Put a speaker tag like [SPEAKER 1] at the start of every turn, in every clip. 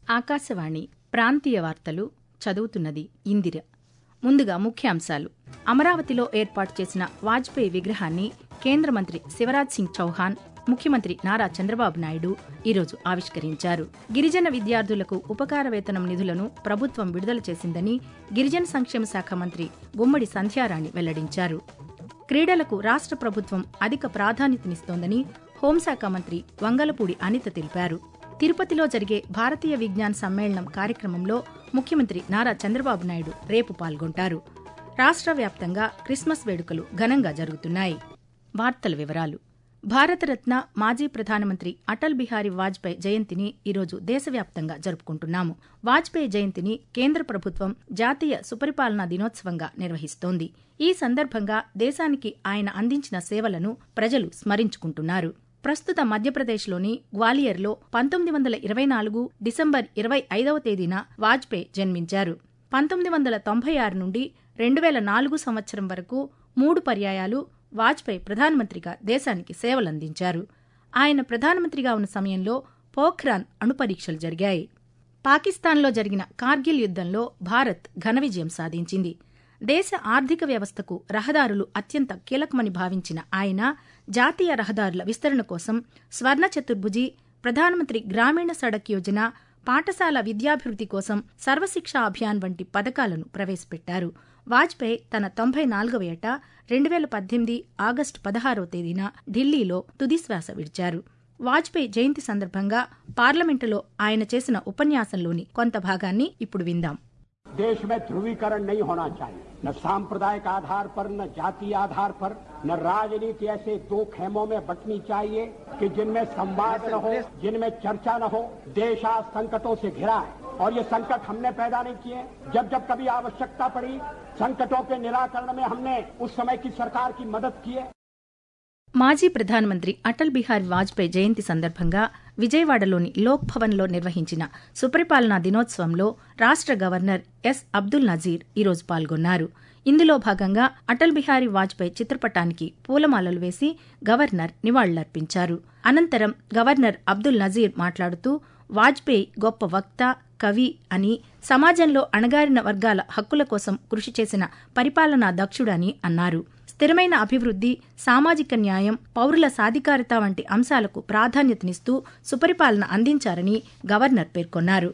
[SPEAKER 1] ఆకాశవాణి ప్రాంతీయ వార్తలు చదువుతున్నది ఇందిర ముందుగా ముఖ్యాంశాలు అమరావతిలో ఏర్పాటు చేసిన వాజ్పేయి విగ్రహాన్ని కేంద్ర మంత్రి శివరాజ్ సింగ్ చౌహాన్ ముఖ్యమంత్రి నారా చంద్రబాబు నాయుడు ఈరోజు ఆవిష్కరించారు గిరిజన విద్యార్థులకు ఉపకార వేతనం నిధులను ప్రభుత్వం విడుదల చేసిందని గిరిజన సంక్షేమ శాఖ మంత్రి గుమ్మడి సంధ్యారాణి వెల్లడించారు క్రీడలకు రాష్ట్ర ప్రభుత్వం అధిక ప్రాధాన్యతనిస్తోందని హోంశాఖ మంత్రి వంగలపూడి అనిత తెలిపారు తిరుపతిలో జరిగే భారతీయ విజ్ఞాన్ సమ్మేళనం కార్యక్రమంలో ముఖ్యమంత్రి నారా చంద్రబాబు నాయుడు రేపు పాల్గొంటారు రాష్ట్ర వ్యాప్తంగా క్రిస్మస్ వేడుకలు ఘనంగా జరుగుతున్నాయి వార్తల వివరాలు భారతరత్న మాజీ ప్రధానమంత్రి అటల్ బిహారీ వాజ్పేయి జయంతిని ఈరోజు దేశవ్యాప్తంగా జరుపుకుంటున్నాము వాజ్పేయి జయంతిని కేంద్ర ప్రభుత్వం జాతీయ సుపరిపాలనా దినోత్సవంగా నిర్వహిస్తోంది ఈ సందర్భంగా దేశానికి ఆయన అందించిన సేవలను ప్రజలు స్మరించుకుంటున్నారు ప్రస్తుత మధ్యప్రదేశ్లోని గ్వాలియర్లో పంతొమ్మిది వందల ఇరవై నాలుగు డిసెంబర్ ఇరవై ఐదవ తేదీన వాజ్పేయి జన్మించారు పంతొమ్మిది వందల తొంభై ఆరు నుండి రెండు వేల నాలుగు సంవత్సరం వరకు మూడు పర్యాయాలు వాజ్పేయి ప్రధానమంత్రిగా దేశానికి సేవలందించారు ఆయన ప్రధానమంత్రిగా ఉన్న సమయంలో పోఖ్రాన్ అణుపరీక్షలు జరిగాయి పాకిస్తాన్లో జరిగిన కార్గిల్ యుద్దంలో భారత్ ఘన విజయం సాధించింది దేశ ఆర్థిక వ్యవస్థకు రహదారులు అత్యంత కీలకమని భావించిన ఆయన జాతీయ రహదారుల విస్తరణ కోసం స్వర్ణ చతుర్భుజి ప్రధానమంత్రి గ్రామీణ సడక్ యోజన పాఠశాల విద్యాభివృద్ధి కోసం సర్వశిక్షా అభియాన్ వంటి పథకాలను ప్రవేశపెట్టారు వాజ్పేయి తన తొంభై నాలుగవ ఏట రెండు వేల పద్దెనిమిది ఆగస్టు పదహారవ తేదీన ఢిల్లీలో తుదిశ్వాస విడిచారు వాజ్పేయి జయంతి సందర్భంగా పార్లమెంటులో ఆయన చేసిన ఉపన్యాసంలోని కొంత భాగాన్ని ఇప్పుడు విందాం
[SPEAKER 2] देश में ध्रुवीकरण नहीं होना चाहिए न सांप्रदायिक आधार पर न जातीय आधार पर न राजनीति ऐसे दो खेमों में बंटनी चाहिए कि जिनमें संवाद न हो जिनमें चर्चा न हो देश आज संकटों से घिरा है और ये संकट हमने पैदा नहीं किए जब जब कभी आवश्यकता पड़ी संकटों के निराकरण में हमने उस समय की सरकार की मदद की है
[SPEAKER 1] మాజీ ప్రధానమంత్రి అటల్ బిహారీ వాజ్పేయి జయంతి సందర్భంగా విజయవాడలోని లోక్ భవన్లో నిర్వహించిన సుపరిపాలనా దినోత్సవంలో రాష్ట్ర గవర్నర్ ఎస్ అబ్దుల్ నజీర్ ఈరోజు పాల్గొన్నారు ఇందులో భాగంగా అటల్ బిహారీ వాజ్పేయి చిత్రపటానికి పూలమాలలు వేసి గవర్నర్ నివాళులర్పించారు అనంతరం గవర్నర్ అబ్దుల్ నజీర్ మాట్లాడుతూ వాజ్పేయి గొప్ప వక్త కవి అని సమాజంలో అణగారిన వర్గాల హక్కుల కోసం కృషి చేసిన పరిపాలనా దక్షుడని అన్నారు స్థిరమైన అభివృద్ధి సామాజిక న్యాయం పౌరుల సాధికారత వంటి అంశాలకు ప్రాధాన్యతనిస్తూ సుపరిపాలన అందించారని గవర్నర్ పేర్కొన్నారు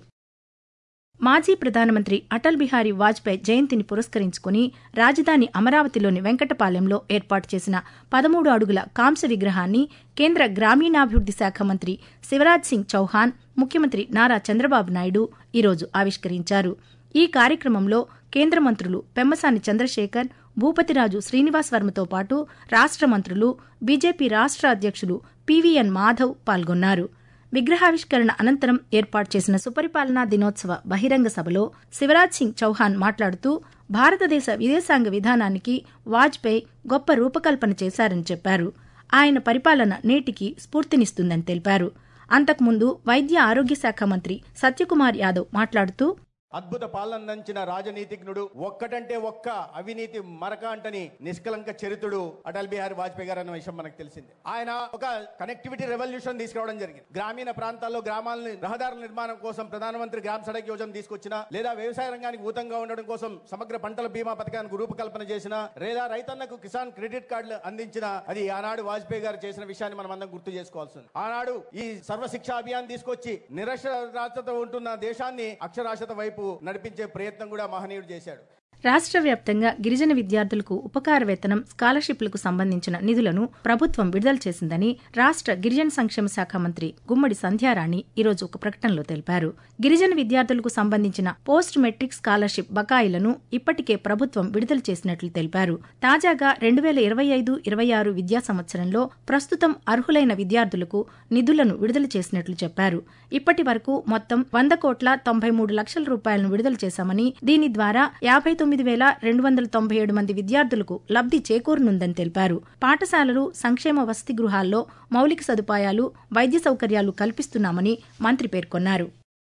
[SPEAKER 1] మాజీ ప్రధానమంత్రి అటల్ బిహారీ వాజ్పేయి జయంతిని పురస్కరించుకుని రాజధాని అమరావతిలోని వెంకటపాలెంలో ఏర్పాటు చేసిన పదమూడు అడుగుల కాంస్య విగ్రహాన్ని కేంద్ర గ్రామీణాభివృద్ధి శాఖ మంత్రి శివరాజ్ సింగ్ చౌహాన్ ముఖ్యమంత్రి నారా చంద్రబాబు నాయుడు ఈరోజు ఆవిష్కరించారు ఈ కార్యక్రమంలో కేంద్ర మంత్రులు పెమ్మసాని చంద్రశేఖర్ భూపతిరాజు శ్రీనివాస్ వర్మతో పాటు రాష్ట్ర మంత్రులు బీజేపీ రాష్ట్ర అధ్యక్షులు పీవీఎన్ మాధవ్ పాల్గొన్నారు విగ్రహావిష్కరణ అనంతరం ఏర్పాటు చేసిన సుపరిపాలనా దినోత్సవ బహిరంగ సభలో శివరాజ్ సింగ్ చౌహాన్ మాట్లాడుతూ భారతదేశ విదేశాంగ విధానానికి వాజ్పేయి గొప్ప రూపకల్పన చేశారని చెప్పారు ఆయన పరిపాలన నేటికి స్ఫూర్తినిస్తుందని తెలిపారు అంతకుముందు వైద్య ఆరోగ్య శాఖ మంత్రి సత్యకుమార్ యాదవ్ మాట్లాడుతూ
[SPEAKER 3] అద్భుత పాలన నంచిన రాజనీతిజ్ఞుడు ఒక్కటంటే ఒక్క అవినీతి మరక అంటని నిష్కలంక చరిత్రుడు అటల్ బిహారీ వాజ్పేయి గారు అన్న విషయం మనకు తెలిసింది ఆయన ఒక కనెక్టివిటీ రెవల్యూషన్ తీసుకురావడం జరిగింది గ్రామీణ ప్రాంతాల్లో గ్రామాలని రహదారుల నిర్మాణం కోసం ప్రధానమంత్రి గ్రామ సడక్ యోజన తీసుకొచ్చిన లేదా వ్యవసాయ రంగానికి ఊతంగా ఉండడం కోసం సమగ్ర పంటల బీమా పథకానికి రూపకల్పన చేసిన లేదా రైతన్నకు కిసాన్ క్రెడిట్ కార్డులు అందించిన అది ఆనాడు వాజ్పేయి గారు చేసిన విషయాన్ని మనం అందరం గుర్తు చేసుకోవాల్సింది ఆనాడు ఈ సర్వశిక్ష అభియాన్ తీసుకొచ్చి నిరక్షరాస్యత ఉంటున్న దేశాన్ని అక్షరాస్యత వైపు నడిపించే ప్రయత్నం కూడా మహనీయుడు చేశాడు
[SPEAKER 1] రాష్ట్ర వ్యాప్తంగా గిరిజన విద్యార్థులకు ఉపకార వేతనం స్కాలర్షిప్లకు సంబంధించిన నిధులను ప్రభుత్వం విడుదల చేసిందని రాష్ట్ర గిరిజన సంక్షేమ శాఖ మంత్రి గుమ్మడి సంధ్యారాణి ఈరోజు ఒక ప్రకటనలో తెలిపారు గిరిజన విద్యార్థులకు సంబంధించిన పోస్ట్ మెట్రిక్ స్కాలర్షిప్ బకాయిలను ఇప్పటికే ప్రభుత్వం విడుదల చేసినట్లు తెలిపారు తాజాగా రెండు వేల ఇరవై ఐదు ఇరవై ఆరు విద్యా సంవత్సరంలో ప్రస్తుతం అర్హులైన విద్యార్థులకు నిధులను విడుదల చేసినట్లు చెప్పారు ఇప్పటి వరకు మొత్తం వంద కోట్ల తొంభై మూడు లక్షల రూపాయలను విడుదల చేశామని దీని ద్వారా యాభై తొమ్మిది వేల రెండు వందల తొంభై ఏడు మంది విద్యార్థులకు లబ్ధి చేకూరనుందని తెలిపారు పాఠశాలలు సంక్షేమ వసతి గృహాల్లో మౌలిక సదుపాయాలు వైద్య సౌకర్యాలు కల్పిస్తున్నామని మంత్రి పేర్కొన్నారు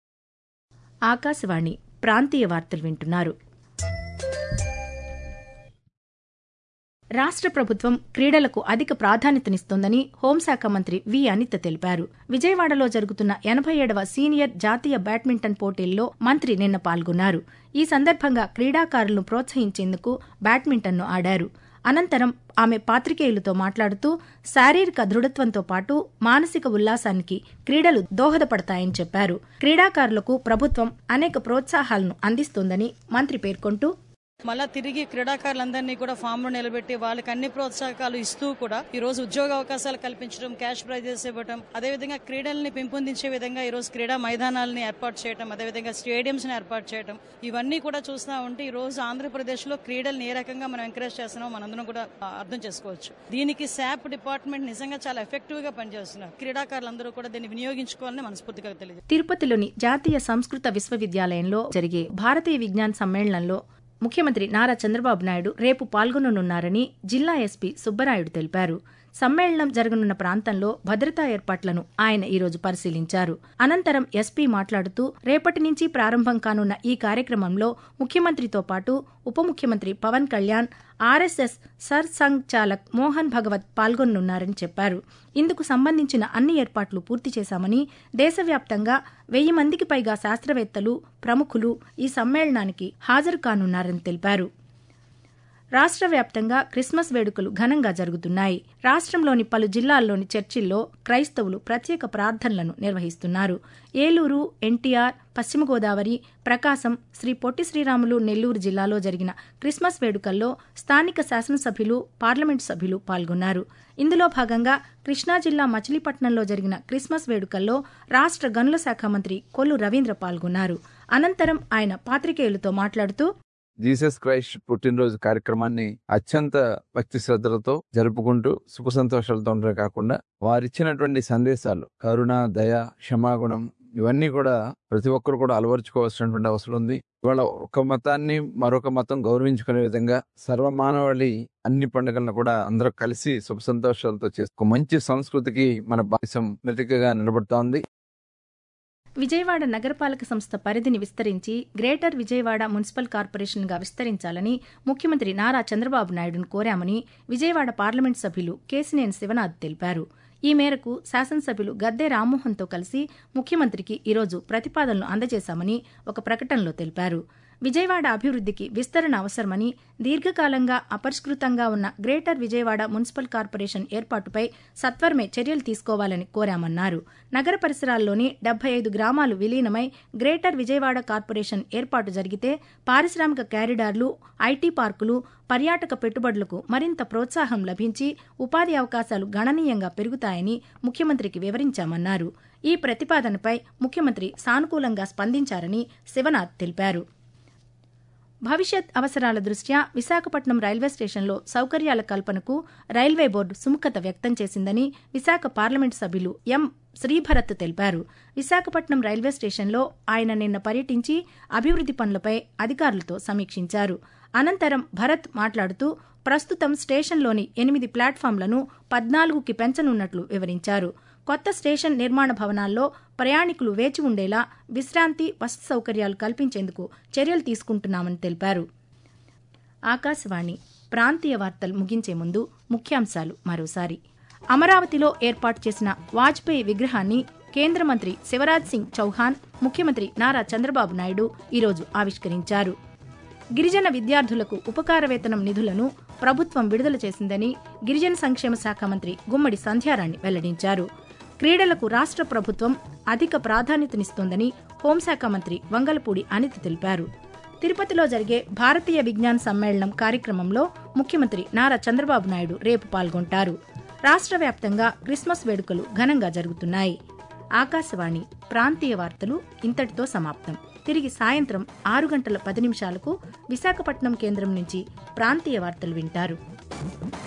[SPEAKER 1] ఆకాశవాణి ప్రాంతీయ వార్తలు వింటున్నారు రాష్ట్ర ప్రభుత్వం క్రీడలకు అధిక ప్రాధాన్యతనిస్తోందని హోంశాఖ మంత్రి వి అనిత తెలిపారు విజయవాడలో జరుగుతున్న ఎనభై ఏడవ సీనియర్ జాతీయ బ్యాడ్మింటన్ పోటీల్లో మంత్రి నిన్న పాల్గొన్నారు ఈ సందర్భంగా క్రీడాకారులను ప్రోత్సహించేందుకు బ్యాడ్మింటన్ను ఆడారు అనంతరం ఆమె పాత్రికేయులతో మాట్లాడుతూ శారీరక దృఢత్వంతో పాటు మానసిక ఉల్లాసానికి క్రీడలు దోహదపడతాయని చెప్పారు క్రీడాకారులకు ప్రభుత్వం అనేక ప్రోత్సాహాలను అందిస్తోందని మంత్రి పేర్కొంటూ
[SPEAKER 4] మళ్ళా తిరిగి క్రీడాకారులందరినీ కూడా ఫామ్ లో నిలబెట్టి వాళ్ళకి అన్ని ప్రోత్సాహకాలు ఇస్తూ కూడా ఈ రోజు ఉద్యోగ అవకాశాలు కల్పించడం క్యాష్ ప్రైజెస్ ఇవ్వడం అదేవిధంగా క్రీడల్ని పెంపొందించే విధంగా ఈ రోజు క్రీడా మైదానాలని ఏర్పాటు చేయడం అదేవిధంగా స్టేడియంస్ ని ఏర్పాటు చేయడం ఇవన్నీ కూడా చూస్తా ఉంటే ఈ రోజు ఆంధ్రప్రదేశ్ లో క్రీడల్ని ఏ రకంగా మనం ఎంకరేజ్ చేస్తున్నామో మనందరం కూడా ఆ, అర్థం చేసుకోవచ్చు దీనికి శాప్ డిపార్ట్మెంట్ నిజంగా చాలా ఎఫెక్టివ్ గా పనిచేస్తున్నారు క్రీడాకారులందరూ కూడా దీన్ని వినియోగించుకోవాలని మనస్ఫూర్తిగా తెలియదు
[SPEAKER 1] తిరుపతిలోని జాతీయ సంస్కృత విశ్వవిద్యాలయంలో జరిగే భారతీయ విజ్ఞాన్ సమ్మేళనంలో ముఖ్యమంత్రి నారా చంద్రబాబు నాయుడు రేపు పాల్గొననున్నారని జిల్లా ఎస్పీ సుబ్బరాయుడు తెలిపారు సమ్మేళనం జరగనున్న ప్రాంతంలో భద్రతా ఏర్పాట్లను ఆయన ఈరోజు పరిశీలించారు అనంతరం ఎస్పీ మాట్లాడుతూ రేపటి నుంచి ప్రారంభం కానున్న ఈ కార్యక్రమంలో ముఖ్యమంత్రితో పాటు ఉప ముఖ్యమంత్రి Pawan Kalyan RSS Sarsanghchalak Mohan Bhagwat పాల్గొనున్నారని చెప్పారు ఇందుకు సంబంధించిన అన్ని ఏర్పాట్లు పూర్తి చేశామని దేశవ్యాప్తంగా వెయ్యి మందికి పైగా శాస్త్రవేత్తలు ప్రముఖులు ఈ సమ్మేళనానికి హాజరు కానున్నారని తెలిపారు రాష్ట్ర వ్యాప్తంగా క్రిస్మస్ వేడుకలు ఘనంగా జరుగుతున్నాయి రాష్ట్రంలోని పలు జిల్లాల్లోని చర్చిల్లో క్రైస్తవులు ప్రత్యేక ప్రార్థనలను నిర్వహిస్తున్నారు ఏలూరు ఎన్టీఆర్ పశ్చిమ గోదావరి ప్రకాశం శ్రీ పొట్టి శ్రీరాములు నెల్లూరు జిల్లాలో జరిగిన క్రిస్మస్ వేడుకల్లో స్థానిక శాసనసభ్యులు పార్లమెంటు సభ్యులు పాల్గొన్నారు ఇందులో భాగంగా కృష్ణా జిల్లా మచిలీపట్నంలో జరిగిన క్రిస్మస్ వేడుకల్లో రాష్ట్ర గనుల శాఖ మంత్రి కొల్లు రవీంద్ర పాల్గొన్నారు అనంతరం ఆయన పాత్రికేయులతో మాట్లాడుతూ
[SPEAKER 5] జీసస్ క్రైస్ట్ పుట్టినరోజు కార్యక్రమాన్ని అత్యంత భక్తి శ్రద్ధలతో జరుపుకుంటూ సుఖ సంతోషాలతో ఉండడం కాకుండా వారిచ్చినటువంటి సందేశాలు కరుణ దయ క్షమాగుణం ఇవన్నీ కూడా ప్రతి ఒక్కరు కూడా అలవరుచుకోవాల్సినటువంటి అవసరం ఉంది ఇవాళ ఒక మతాన్ని మరొక మతం గౌరవించుకునే విధంగా సర్వమానవాళి అన్ని పండుగలను కూడా అందరూ కలిసి సుఖ సంతోషాలతో చేసుకో మంచి సంస్కృతికి మన భాషం మెతికగా నిలబడుతోంది
[SPEAKER 1] విజయవాడ నగరపాలక సంస్థ పరిధిని విస్తరించి గ్రేటర్ విజయవాడ మున్సిపల్ కార్పొరేషన్గా విస్తరించాలని ముఖ్యమంత్రి నారా చంద్రబాబు నాయుడును కోరామని విజయవాడ పార్లమెంట్ సభ్యులు కేసినేని శివనాథ్ తెలిపారు ఈ మేరకు శాసనసభ్యులు గద్దె రామ్మోహన్తో కలిసి ముఖ్యమంత్రికి ఈరోజు ప్రతిపాదనలు అందజేశామని ఒక ప్రకటనలో తెలిపారు విజయవాడ అభివృద్ధికి విస్తరణ అవసరమని దీర్ఘకాలంగా అపరిష్కృతంగా ఉన్న గ్రేటర్ విజయవాడ మున్సిపల్ కార్పొరేషన్ ఏర్పాటుపై సత్వరమే చర్యలు తీసుకోవాలని కోరామన్నారు నగర పరిసరాల్లోని డెబ్బై ఐదు గ్రామాలు విలీనమై గ్రేటర్ విజయవాడ కార్పొరేషన్ ఏర్పాటు జరిగితే పారిశ్రామిక క్యారిడార్లు ఐటీ పార్కులు పర్యాటక పెట్టుబడులకు మరింత ప్రోత్సాహం లభించి ఉపాధి అవకాశాలు గణనీయంగా పెరుగుతాయని ముఖ్యమంత్రికి వివరించామన్నారు ఈ ప్రతిపాదనపై ముఖ్యమంత్రి సానుకూలంగా స్పందించారని శివనాథ్ తెలిపారు భవిష్యత్ అవసరాల దృష్ట్యా విశాఖపట్నం రైల్వే స్టేషన్లో సౌకర్యాల కల్పనకు రైల్వే బోర్డు సుముఖత వ్యక్తం చేసిందని విశాఖ పార్లమెంటు సభ్యులు ఎం శ్రీభరత్ తెలిపారు విశాఖపట్నం రైల్వే స్టేషన్లో ఆయన నిన్న పర్యటించి అభివృద్ది పనులపై అధికారులతో సమీక్షించారు అనంతరం భరత్ మాట్లాడుతూ ప్రస్తుతం స్టేషన్లోని ఎనిమిది ప్లాట్ఫామ్లను పద్నాలుగుకి పెంచనున్నట్లు వివరించారు కొత్త స్టేషన్ నిర్మాణ భవనాల్లో ప్రయాణికులు వేచి ఉండేలా విశ్రాంతి వసతి సౌకర్యాలు కల్పించేందుకు చర్యలు తీసుకుంటున్నామని తెలిపారు ఆకాశవాణి ప్రాంతీయ వార్తలు ముగించే ముందు ముఖ్యాంశాలు మరోసారి అమరావతిలో ఏర్పాటు చేసిన వాజ్పేయి విగ్రహాన్ని కేంద్ర మంత్రి శివరాజ్ సింగ్ చౌహాన్ ముఖ్యమంత్రి నారా చంద్రబాబు నాయుడు ఈరోజు ఆవిష్కరించారు గిరిజన విద్యార్థులకు ఉపకార వేతనం నిధులను ప్రభుత్వం విడుదల చేసిందని గిరిజన సంక్షేమ శాఖ మంత్రి గుమ్మడి సంధ్యారాణి వెల్లడించారు క్రీడలకు రాష్ట్ర ప్రభుత్వం అధిక ప్రాధాన్యతనిస్తోందని హోంశాఖ మంత్రి వంగలపూడి అనిత తెలిపారు తిరుపతిలో జరిగే భారతీయ విజ్ఞాన్ సమ్మేళనం కార్యక్రమంలో ముఖ్యమంత్రి నారా చంద్రబాబు నాయుడు రేపు పాల్గొంటారు రాష్ట్ర వ్యాప్తంగా క్రిస్మస్ వేడుకలు ఘనంగా జరుగుతున్నాయి ఆకాశవాణి ప్రాంతీయ వార్తలు ఇంతటితో సమాప్తం తిరిగి సాయంత్రం ఆరు గంటల పది నిమిషాలకు విశాఖపట్నం కేంద్రం నుంచి ప్రాంతీయ వార్తలు వింటారు